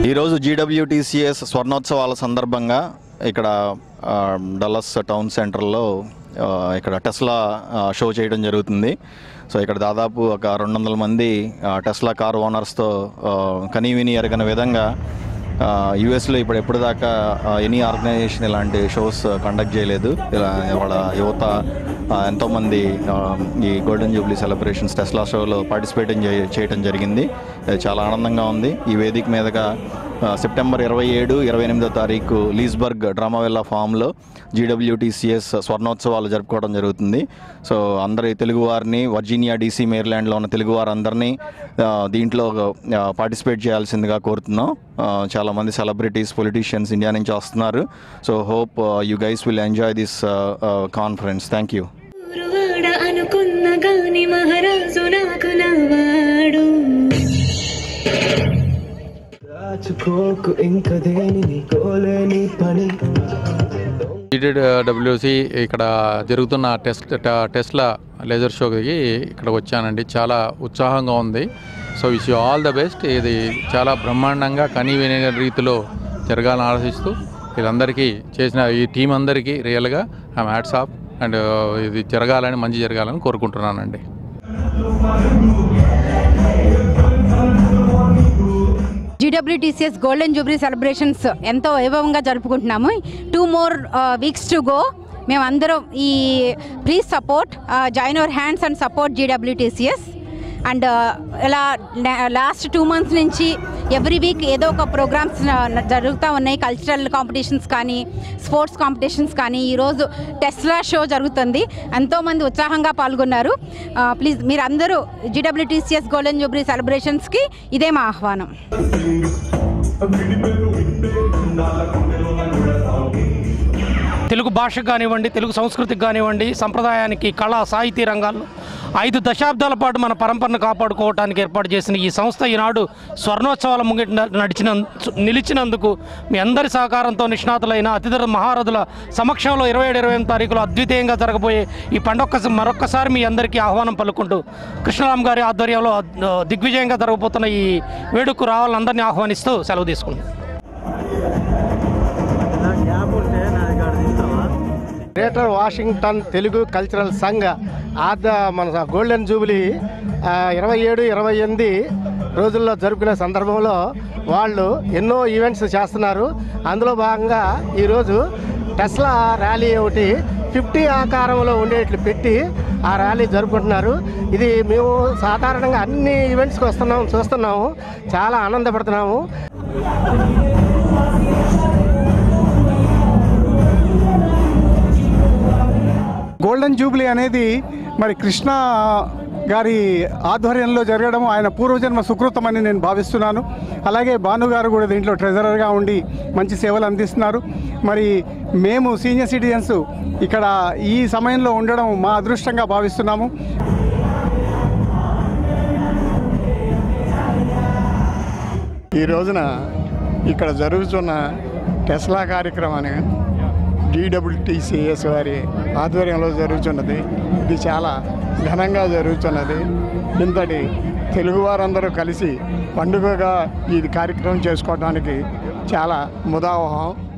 ఈరోజు జీడబ్ల్యూటీసీఎస్ స్వర్ణోత్సవాల సందర్భంగా ఇక్కడ ఆ, డల్లస్ టౌన్ సెంటర్లో ఆ, ఇక్కడ టెస్లా ఆ, షో చేయడం జరుగుతుంది సో ఇక్కడ దాదాపు ఒక రెండు వందల మంది ఆ, టెస్లా కార్ ఓనర్స్తో ఆ, కనీవిని ఎరగని విధంగా యుఎస్లో ఇప్పుడు ఎప్పటిదాకా ఎనీ ఆర్గనైజేషన్ ఇలాంటి షోస్ కండక్ట్ చేయలేదు ఇలా వాళ్ళ యువత ఆ, ఎంతోమంది ఆ, ఈ గోల్డెన్ జూబ్లీ సెలబ్రేషన్స్ టెస్లా షోలో పార్టిసిపేట్ చేయడం జరిగింది ఇది చాలా ఆనందంగా ఉంది ఈ వేదిక మీదుగా ఆ, సెప్టెంబర్ ఇరవై ఏడు ఇరవై ఎనిమిదో తారీఖు లీస్బర్గ్ డ్రామావెల్లా ఫామ్లో జీడబ్ల్యూటీసీఎస్ స్వర్ణోత్సవాలు జరుపుకోవడం జరుగుతుంది సో అందరి తెలుగు వారిని వర్జీనియా డీసీ మేర్లాండ్లో ఉన్న తెలుగు వారందరినీ ఆ, దీంట్లో పార్టిసిపేట్ చేయాల్సిందిగా కోరుతున్నాం ఆ, చాలామంది సెలబ్రిటీస్ పొలిటీషియన్స్ ఇండియా నుంచి వస్తున్నారు so hope you guys will enjoy this conference thank you ఊరువాడ అనుకున్న గాని మహారాజు నాకు నవ్వాడు దాచుకోకు ఇంక దేనిని కోలేని పని డబ్ల్యూసి ఇక్కడ జరుగుతున్న టెస్ట్ ట- టెస్లా లేజర్ షోకి ఇక్కడ వచ్చానండి చాలా ఉత్సాహంగా ఉంది so wish you all the best ఇది చాలా బ్రహ్మాండంగా కనీ వినే రీతిలో జరగాలని ఆలోచిస్తూ వీళ్ళందరికీ చేసిన ఈ టీం అందరికీ రియల్గా ఐమ్ హ్యాట్స్ ఆఫ్ అండ్ ఇది జరగాలని మంచి జరగాలని కోరుకుంటున్నానండి జీడబ్ల్యూటీసీఎస్ గోల్డెన్ జూబ్లీ సెలబ్రేషన్స్ ఎంతో వైభవంగా జరుపుకుంటున్నాము two more weeks to go మేమందరం ఈ please support join our hands and support GWTCS and ఇలా లాస్ట్ టూ మంత్స్ నుంచి ఎవ్రీ వీక్ ఏదో ఒక ప్రోగ్రామ్స్ జరుగుతూ ఉన్నాయి కల్చరల్ కాంపిటీషన్స్ కానీ స్పోర్ట్స్ కాంపిటీషన్స్ కానీ ఈరోజు టెస్లా షో జరుగుతుంది ఎంతోమంది ఉత్సాహంగా పాల్గొన్నారు ప్లీజ్ మీరు అందరూ జీడబ్ల్యూటీసీఎస్ గోల్డెన్ జూబ్లీ సెలబ్రేషన్స్కి ఇదే మా ఆహ్వానం తెలుగు భాషకు కానివ్వండి తెలుగు సంస్కృతికి కానివ్వండి సంప్రదాయానికి కళా సాహితీ రంగాల్లో ఐదు దశాబ్దాల పాటు మన పరంపరను కాపాడుకోవడానికి ఏర్పాటు చేసిన ఈ సంస్థ ఈనాడు స్వర్ణోత్సవాల ముంగిట న- నడిచిన నిలిచినందుకు మీ అందరి సహకారంతో నిష్ణాతులైన అతిథుల మహారథుల సమక్షంలో ఇరవై ఏడు ఇరవై ఎనిమిది తారీఖులో అద్వితీయంగా జరగబోయే ఈ పండొక్క మరొక్కసారి మీ అందరికీ ఆహ్వానం పలుకుంటూ కృష్ణరామ్ గారి ఆధ్వర్యంలో ఆ, దిగ్విజయంగా జరగబోతున్న ఈ వేడుకు రావాలని అందరినీ ఆహ్వానిస్తూ సెలవు తీసుకుంటాం గ్రేటర్ వాషింగ్టన్ తెలుగు కల్చరల్ సంఘ ఆద మన గోల్డెన్ జూబిలీ ఆ, ఇరవై ఏడు ఇరవై ఎనిమిది రోజుల్లో జరుపుకునే సందర్భంలో వాళ్ళు ఎన్నో ఈవెంట్స్ చేస్తున్నారు అందులో భాగంగా ఈరోజు టెస్లా ర్యాలీ ఒకటి ఫిఫ్టీ ఆకారంలో ఉండేట్లు పెట్టి ఆ ర్యాలీ జరుపుకుంటున్నారు ఇది మేము సాధారణంగా అన్ని ఈవెంట్స్కి వస్తున్నాము చూస్తున్నాము చాలా ఆనందపడుతున్నాము గోల్డెన్ జూబ్లీ అనేది మరి కృష్ణ గారి ఆధ్వర్యంలో జరగడం ఆయన పూర్వజన్మ సుకృతమని నేను భావిస్తున్నాను అలాగే భాను గారు కూడా దీంట్లో ట్రెజరర్గా ఉండి మంచి సేవలు అందిస్తున్నారు మరి మేము సీనియర్ సిటిజన్స్ ఇక్కడ ఈ సమయంలో ఉండడం మా అదృష్టంగా భావిస్తున్నాము ఈ రోజున ఇక్కడ జరుగుతున్న టెస్లా కార్యక్రమాన్ని డీడబ్ల్యూటీసీఎస్ వారి ఆధ్వర్యంలో జరుగుతున్నది ఇది చాలా ఘనంగా జరుగుతున్నది ఇంతటి తెలుగువారందరూ కలిసి పండుగగా ఈ కార్యక్రమం చేసుకోవడానికి చాలా ముదావహం